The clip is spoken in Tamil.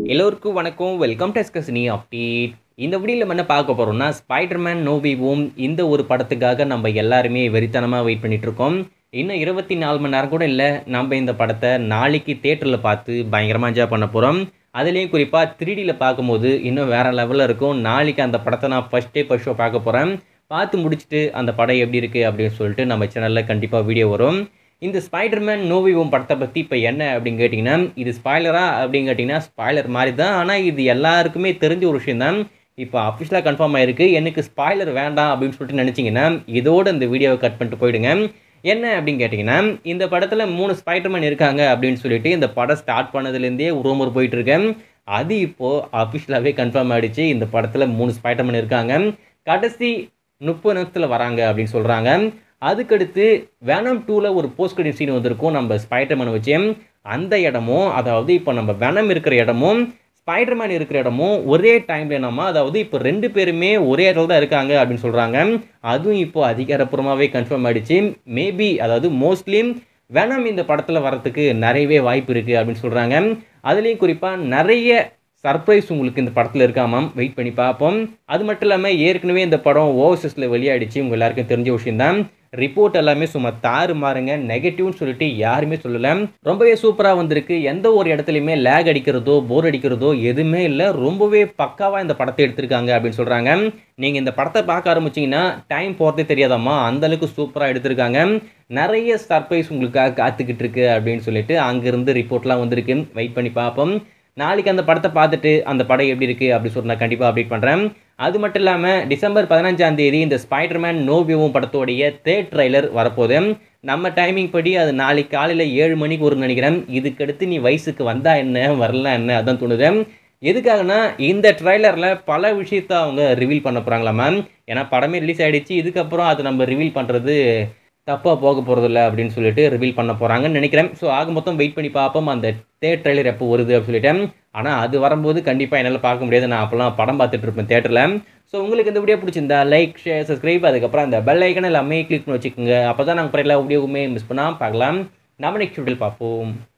எல்லோருக்கும் வணக்கம் வெல்கம் டெஸ்கஸ்னி அப்டேட் இந்த வீடியோவில் நம்ம என்ன பார்க்க போகிறோம்னா ஸ்பைடர்மேன் நோவி ஹோம் இந்த ஒரு படத்துக்காக நம்ம எல்லாருமே வெறித்தனமாக வெயிட் பண்ணிட்டு இருக்கோம் இன்னும் இருபத்தி நாலு மணி நேரம் கூட இல்லை நம்ம இந்த படத்தை நாளைக்கு தேட்டரில் பார்த்து பயங்கரமாக என்ஜாய் பண்ண போகிறோம் அதுலேயும் குறிப்பாக த்ரீடியில் பார்க்கும்போது இன்னும் வேறு லெவலில் இருக்கும் நாளைக்கு அந்த படத்தை நான் ஃபஸ்ட்டே ஃபஸ்ட் ஷோ பார்க்க போகிறேன் பார்த்து முடிச்சுட்டு அந்த படம் எப்படி இருக்குது அப்படின்னு சொல்லிட்டு நம்ம சேனலில் கண்டிப்பாக வீடியோ வரும் இந்த ஸ்பைடர்மேன் நோவி ஹோம் படத்தை பற்றி இப்போ என்ன அப்படின்னு கேட்டிங்கன்னா இது ஸ்பாய்லரா அப்படின்னு கேட்டிங்கன்னா ஸ்பாய்லர் மாதிரி தான் ஆனால் இது எல்லாருக்குமே தெரிஞ்ச ஒரு விஷயம் தான் இப்போ அஃபிஷியலாக கன்ஃபார்ம் ஆயிருக்கு எனக்கு ஸ்பாய்லர் வேண்டாம் அப்படின்னு சொல்லிட்டு நினச்சிங்கன்னா இதோட இந்த வீடியோவை கட் பண்ணிட்டு போயிடுங்க என்ன அப்படின்னு கேட்டிங்கன்னா இந்த படத்தில் மூணு ஸ்பைடர்மேன் இருக்காங்க அப்படின்னு சொல்லிட்டு இந்த படம் ஸ்டார்ட் பண்ணதுலேருந்தே ரூமர் போயிட்டு இருக்கேன் அது இப்போது அஃபிஷியலாகவே கன்ஃபார்ம் ஆகிடுச்சு இந்த படத்தில் மூணு ஸ்பைடர்மேன் இருக்காங்க கடைசி முப்பது நிமிஷத்தில் வராங்க அப்படின்னு சொல்கிறாங்க அதுக்கடுத்து வேனம் டூவில் ஒரு போஸ்ட் கிரெடிட் சீன் வந்திருக்கும் நம்ம ஸ்பைடர்மேனை வச்சு அந்த இடமும் அதாவது இப்போ நம்ம வேனம் இருக்கிற இடமும் ஸ்பைடர்மேன் இருக்கிற இடமும் ஒரே டைம்ல நம்ம அதாவது இப்போ ரெண்டு பேருமே ஒரே இடத்துல தான் இருக்காங்க அப்படின்னு சொல்கிறாங்க அதுவும் இப்போ அதிகாரப்பூர்வமாகவே கன்ஃபார்ம் ஆயிடுச்சு மேபி அதாவது மோஸ்ட்லி வேனம் இந்த படத்தில் வரத்துக்கு நிறையவே வாய்ப்பு இருக்குது அப்படின்னு சொல்கிறாங்க அதுலேயும் குறிப்பாக நிறைய சர்ப்ரைஸ் உங்களுக்கு இந்த படத்தில் இருக்காமாம் வெயிட் பண்ணி பார்ப்போம் அது மட்டும் இல்லாமல் ஏற்கனவே இந்த படம் ஓவர்சஸில் வெளியாயிடுச்சு உங்கள் எல்லாருக்கும் தெரிஞ்ச விஷயம்தான் ரிப்போர்ட் எல்லாமே சும்மா தாறு மாறுங்க நெகட்டிவ்னு சொல்லிட்டு யாருமே சொல்லலை ரொம்பவே சூப்பராக வந்திருக்கு எந்த ஒரு இடத்துலையுமே லேக் அடிக்கிறதோ போர் அடிக்கிறதோ எதுவுமே இல்லை ரொம்பவே பக்காவாக இந்த படத்தை எடுத்திருக்காங்க அப்படின்னு சொல்கிறாங்க நீங்கள் இந்த படத்தை பார்க்க ஆரம்பிச்சிங்கன்னா டைம் போகிறதே தெரியாதாம்மா அந்தளவுக்கு சூப்பராக எடுத்திருக்காங்க நிறைய சர்ப்ரைஸ் உங்களுக்காக காத்துக்கிட்டு இருக்கு அப்படின்னு சொல்லிட்டு அங்கேருந்து ரிப்போர்ட்லாம் வந்திருக்கு வெயிட் பண்ணி பார்ப்போம் நாளைக்கு அந்த படத்தை பார்த்துட்டு அந்த படம் எப்படி இருக்குது அப்படி சொல்லி நான் கண்டிப்பாக அப்டேட் பண்ணுறேன் அது மட்டும் இல்லாமல் டிசம்பர் பதினஞ்சாம் தேதி இந்த ஸ்பைடர்மேன் நோவியவும் படத்தோடைய தேர்ட் ட்ரைலர் வரப்போகுது நம்ம டைமிங் படி அது நாளைக்கு காலையில் ஏழு மணிக்கு வரும்னு நினைக்கிறேன் இதுக்கடுத்து நீ வயசுக்கு வந்தா என்ன வரல என்ன அதான் தோணுது எதுக்காகனா இந்த ட்ரைலரில் பல விஷயத்த அவங்க ரிவீல் பண்ண போகிறாங்களா மேம் ஏன்னா படமே ரிலீஸ் ஆகிடுச்சு இதுக்கப்புறம் அது நம்ம ரிவீல் பண்ணுறது தப்பாக போக போகிறதில்ல அப்படின்னு சொல்லிட்டு ரிவீல் பண்ண போகிறாங்கன்னு நினைக்கிறேன் ஸோ ஆக மொத்தம் வெயிட் பண்ணி பார்ப்போம் அந்த தேட் ட்ரெய்லர் எப்போ வருது அப்படின்னு சொல்லிட்டேன் ஆனால் அது வரும்போது கண்டிப்பாக என்னால் பார்க்க முடியாது நான் அப்போலாம் படம் பார்த்துட்டு இருப்பேன் தேட்டரில் ஸோ உங்களுக்கு இந்த வீடியோ பிடிச்சிருந்தா லைக் ஷேர் சப்ஸ்கிரைப் அதுக்கப்புறம் அந்த பெல் ஐக்கன் எல்லாமே கிளிக் பண்ணி வச்சுக்கோங்க அப்போ தான் நாங்கள் எல்லா வீடியோவுமே மிஸ் பண்ணால் பார்க்கலாம் நம்ம நெக்ஸ்ட் வீடியோவில் பார்ப்போம்